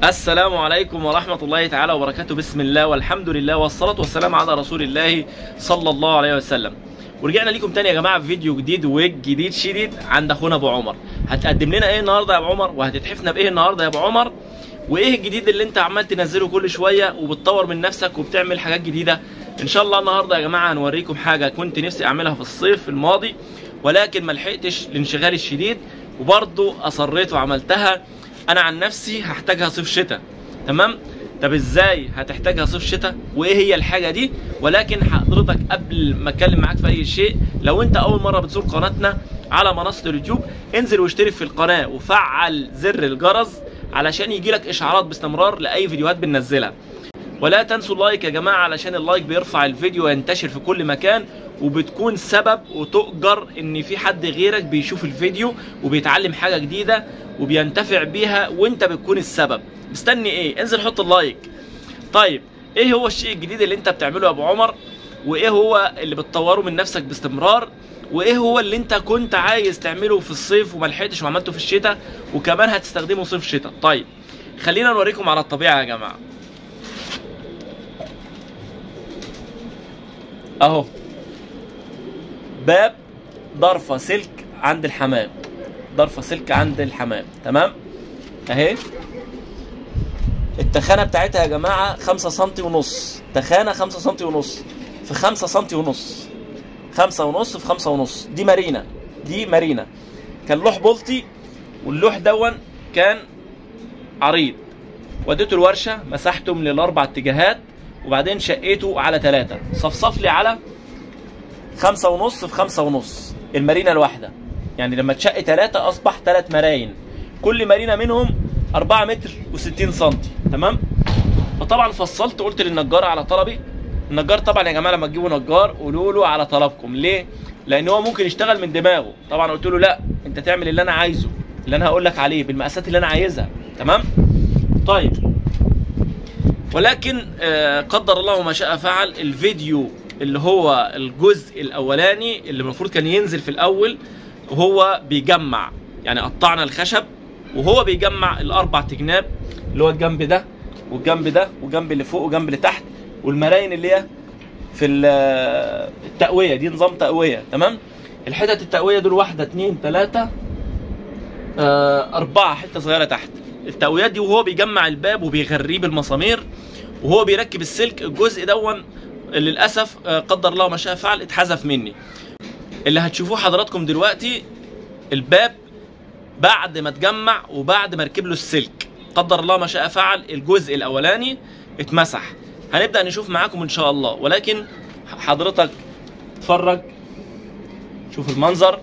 السلام عليكم ورحمة الله تعالى وبركاته بسم الله والحمد لله والصلاة والسلام على رسول الله صلى الله عليه وسلم ورجعنا لكم تاني يا جماعة في فيديو جديد وجديد شديد عند اخونا ابو عمر هتقدم لنا ايه النهارده يا ابو عمر وهتتحفنا بايه النهارده يا ابو عمر وايه الجديد اللي انت عمال تنزله كل شوية وبتطور من نفسك وبتعمل حاجات جديدة ان شاء الله النهارده يا جماعة هنوريكم حاجة كنت نفسي اعملها في الصيف الماضي ولكن ما لحقتش لانشغالي الشديد وبرضه اصريت وعملتها انا عن نفسي هحتاجها صيف شتاء تمام طب ازاي هتحتاجها صيف شتاء وايه هي الحاجه دي ولكن حضرتك قبل ما اتكلم معاك في اي شيء لو انت اول مره بتزور قناتنا على منصه اليوتيوب انزل واشترك في القناه وفعل زر الجرس علشان يجيلك اشعارات باستمرار لاي فيديوهات بننزلها ولا تنسوا اللايك يا جماعه علشان اللايك بيرفع الفيديو وينتشر في كل مكان وبتكون سبب وتؤجر ان في حد غيرك بيشوف الفيديو وبيتعلم حاجه جديده وبينتفع بيها وانت بتكون السبب مستني ايه انزل حط اللايك طيب ايه هو الشيء الجديد اللي انت بتعمله يا ابو عمر وايه هو اللي بتطوره من نفسك باستمرار وايه هو اللي انت كنت عايز تعمله في الصيف وما لحقتش وعملته في الشتاء وكمان هتستخدمه صيف شتاء طيب خلينا نوريكم على الطبيعه يا جماعه اهو باب ضرفة سلك عند الحمام ضرفة سلك عند الحمام تمام اهي التخانة بتاعتها يا جماعة خمسة سنتي ونص تخانة خمسة سنتي ونص في خمسة سنتي ونص خمسة ونص في خمسة ونص دي مارينا دي مارينا كان لوح بلطي واللوح دون كان عريض وديته الورشة مسحته من الأربع اتجاهات وبعدين شقيته على ثلاثة صفصف لي على خمسة ونص في خمسة ونص المارينا الواحدة يعني لما تشق ثلاثة أصبح ثلاث مراين كل مارينا منهم أربعة متر وستين سنتي تمام فطبعا فصلت قلت للنجار على طلبي النجار طبعا يا جماعة لما تجيبوا نجار قولوا له على طلبكم ليه؟ لأن هو ممكن يشتغل من دماغه طبعا قلت له لا أنت تعمل اللي أنا عايزه اللي أنا هقول لك عليه بالمقاسات اللي أنا عايزها تمام؟ طيب ولكن آه قدر الله ما شاء فعل الفيديو اللي هو الجزء الاولاني اللي المفروض كان ينزل في الاول وهو بيجمع يعني قطعنا الخشب وهو بيجمع الاربع تجناب اللي هو الجنب ده والجنب ده والجنب اللي فوق والجنب اللي تحت والمراين اللي هي في التقويه دي نظام تقويه تمام الحتت التقويه دول واحده اتنين تلاته آه اربعه حته صغيره تحت التقويات دي وهو بيجمع الباب وبيغريه بالمسامير وهو بيركب السلك الجزء دون للاسف قدر الله ما شاء فعل اتحذف مني اللي هتشوفوه حضراتكم دلوقتي الباب بعد ما اتجمع وبعد ما ركب له السلك قدر الله ما شاء فعل الجزء الاولاني اتمسح هنبدا نشوف معاكم ان شاء الله ولكن حضرتك اتفرج شوف المنظر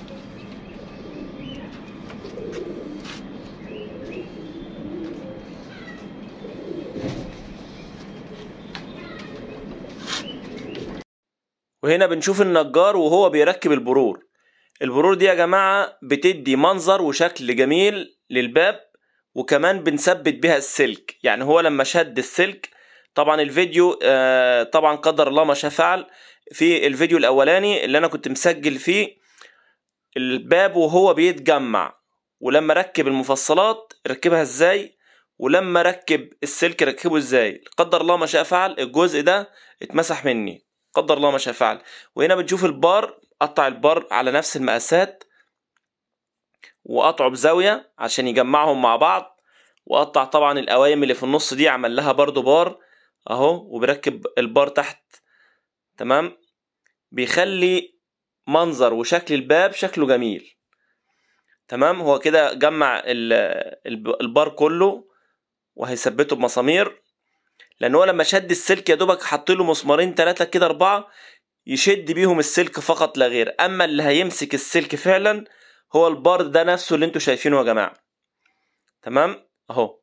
وهنا بنشوف النجار وهو بيركب البرور البرور دي يا جماعة بتدي منظر وشكل جميل للباب وكمان بنثبت بها السلك يعني هو لما شد السلك طبعا الفيديو آه طبعا قدر الله ما شاء فعل في الفيديو الاولاني اللي انا كنت مسجل فيه الباب وهو بيتجمع ولما ركب المفصلات ركبها ازاي ولما ركب السلك ركبه ازاي قدر الله ما شاء فعل الجزء ده اتمسح مني قدر الله ما شاء فعل وهنا بنشوف البار قطع البار على نفس المقاسات وقطعه بزاوية عشان يجمعهم مع بعض وقطع طبعا القوايم اللي في النص دي عمل لها برضو بار اهو وبركب البار تحت تمام بيخلي منظر وشكل الباب شكله جميل تمام هو كده جمع البار كله وهيثبته بمسامير لان هو لما شد السلك يا دوبك حط له مسمارين ثلاثه كده اربعه يشد بيهم السلك فقط لا غير اما اللي هيمسك السلك فعلا هو البار ده نفسه اللي انتوا شايفينه يا جماعه تمام اهو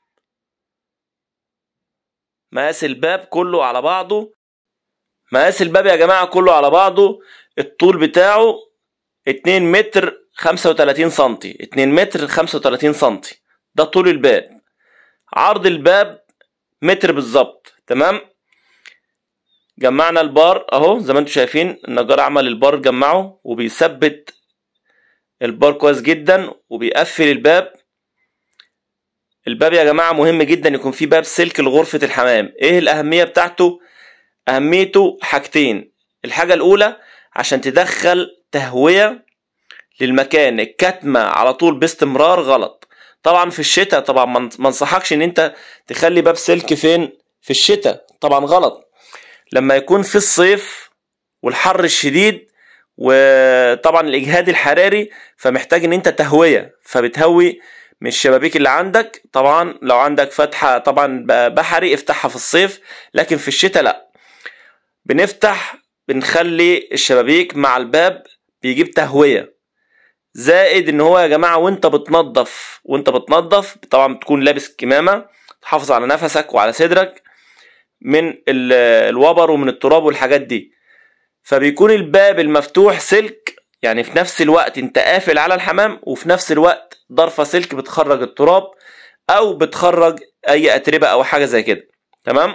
مقاس الباب كله على بعضه مقاس الباب يا جماعه كله على بعضه الطول بتاعه 2 متر 35 سنتي 2 متر 35 سنتي ده طول الباب عرض الباب متر بالظبط تمام جمعنا البار اهو زي ما انتم شايفين النجار عمل البار جمعه وبيثبت البار كويس جدا وبيقفل الباب الباب يا جماعة مهم جدا يكون فيه باب سلك لغرفة الحمام ايه الأهمية بتاعته أهميته حاجتين الحاجة الأولى عشان تدخل تهوية للمكان الكتمة على طول باستمرار غلط طبعا في الشتاء طبعا ما انصحكش ان انت تخلي باب سلك فين في الشتاء طبعا غلط لما يكون في الصيف والحر الشديد وطبعا الاجهاد الحراري فمحتاج ان انت تهويه فبتهوي من الشبابيك اللي عندك طبعا لو عندك فتحه طبعا بحري افتحها في الصيف لكن في الشتاء لا بنفتح بنخلي الشبابيك مع الباب بيجيب تهويه زائد ان هو يا جماعه وانت بتنظف وانت بتنظف طبعا بتكون لابس كمامه تحافظ على نفسك وعلى صدرك من الوبر ومن التراب والحاجات دي فبيكون الباب المفتوح سلك يعني في نفس الوقت انت قافل على الحمام وفي نفس الوقت ضرفة سلك بتخرج التراب او بتخرج اي اتربة او حاجة زي كده تمام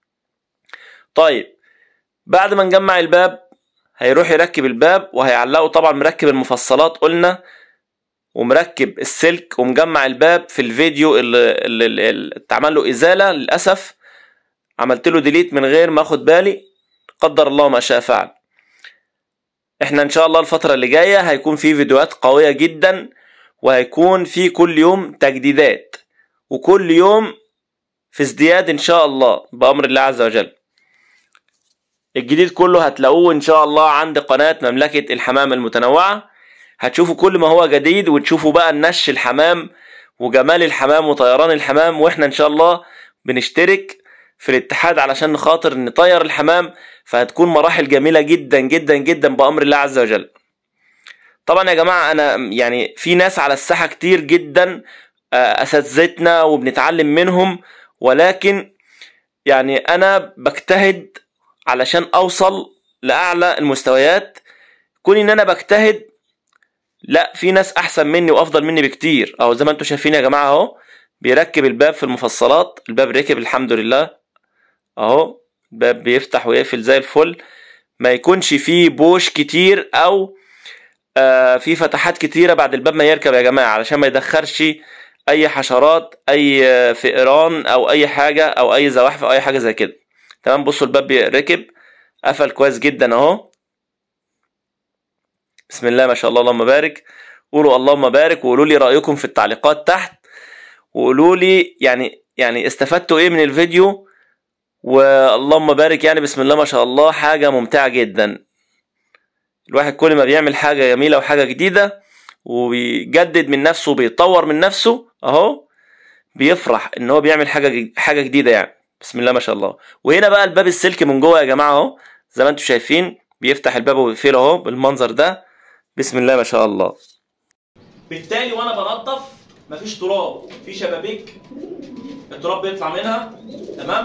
طيب بعد ما نجمع الباب هيروح يركب الباب وهيعلقه طبعا مركب المفصلات قلنا ومركب السلك ومجمع الباب في الفيديو اللي, اللي, اللي اتعمل له ازاله للاسف عملت له ديليت من غير ما اخد بالي قدر الله ما شاء فعل احنا ان شاء الله الفتره اللي جايه هيكون في فيديوهات قويه جدا وهيكون في كل يوم تجديدات وكل يوم في ازدياد ان شاء الله بامر الله عز وجل الجديد كله هتلاقوه ان شاء الله عند قناه مملكه الحمام المتنوعه هتشوفوا كل ما هو جديد وتشوفوا بقى النش الحمام وجمال الحمام وطيران الحمام واحنا ان شاء الله بنشترك في الاتحاد علشان خاطر نطير الحمام فهتكون مراحل جميله جدا جدا جدا بامر الله عز وجل طبعا يا جماعه انا يعني في ناس على الساحه كتير جدا اساتذتنا وبنتعلم منهم ولكن يعني انا بجتهد علشان اوصل لاعلى المستويات كون ان انا بجتهد لا في ناس احسن مني وافضل مني بكتير اهو زي ما انتم شايفين يا جماعه اهو بيركب الباب في المفصلات الباب ركب الحمد لله اهو الباب بيفتح ويقفل زي الفل ما يكونش فيه بوش كتير او آه في فتحات كتيرة بعد الباب ما يركب يا جماعة علشان ما يدخلش اي حشرات اي فئران او اي حاجة او اي زواحف او اي حاجة زي كده تمام بصوا الباب ركب قفل كويس جدا اهو بسم الله ما شاء الله اللهم بارك قولوا اللهم بارك وقولوا لي رايكم في التعليقات تحت وقولوا لي يعني يعني استفدتوا ايه من الفيديو واللهم بارك يعني بسم الله ما شاء الله حاجه ممتعه جدا الواحد كل ما بيعمل حاجه جميله وحاجه جديده وبيجدد من نفسه وبيطور من نفسه اهو بيفرح ان هو بيعمل حاجه حاجه جديده يعني بسم الله ما شاء الله وهنا بقى الباب السلك من جوه يا جماعه اهو زي ما انتم شايفين بيفتح الباب وبيقفله اهو بالمنظر ده بسم الله ما شاء الله بالتالي وانا بنظف مفيش تراب في شبابيك التراب بيطلع منها تمام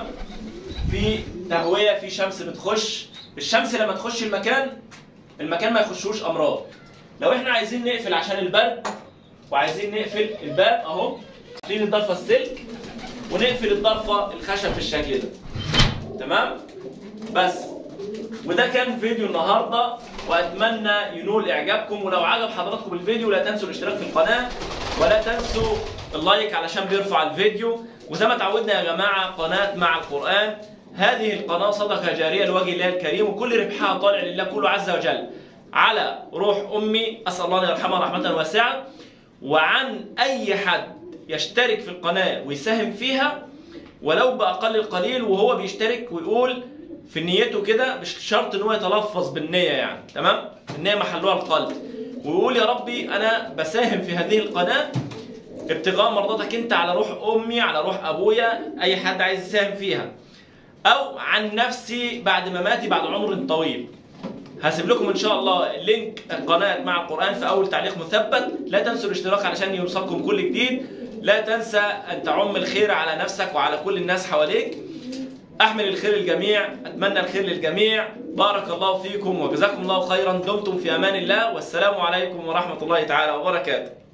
في تهويه في شمس بتخش الشمس لما تخش المكان المكان ما يخشوش امراض لو احنا عايزين نقفل عشان البرد وعايزين نقفل الباب اهو قافلين الضرفه السلك ونقفل الضرفه الخشب بالشكل ده تمام بس وده كان فيديو النهارده واتمنى ينول اعجابكم ولو عجب حضراتكم الفيديو لا تنسوا الاشتراك في القناه ولا تنسوا اللايك علشان بيرفع الفيديو وزي ما تعودنا يا جماعه قناه مع القران هذه القناه صدقه جاريه لوجه الله الكريم وكل ربحها طالع لله كله عز وجل على روح امي اسال الله ان يرحمها رحمه واسعه وعن اي حد يشترك في القناه ويساهم فيها ولو باقل القليل وهو بيشترك ويقول في نيته كده مش شرط ان هو يتلفظ بالنيه يعني تمام النيه محلها القلب ويقول يا ربي انا بساهم في هذه القناه ابتغاء مرضاتك انت على روح امي على روح ابويا اي حد عايز يساهم فيها او عن نفسي بعد مماتي بعد عمر طويل هسيب لكم ان شاء الله لينك القناه مع القران في اول تعليق مثبت لا تنسوا الاشتراك علشان يوصلكم كل جديد لا تنسى ان تعم الخير على نفسك وعلى كل الناس حواليك احمل الخير للجميع اتمنى الخير للجميع بارك الله فيكم وجزاكم الله خيرا دمتم في امان الله والسلام عليكم ورحمه الله تعالى وبركاته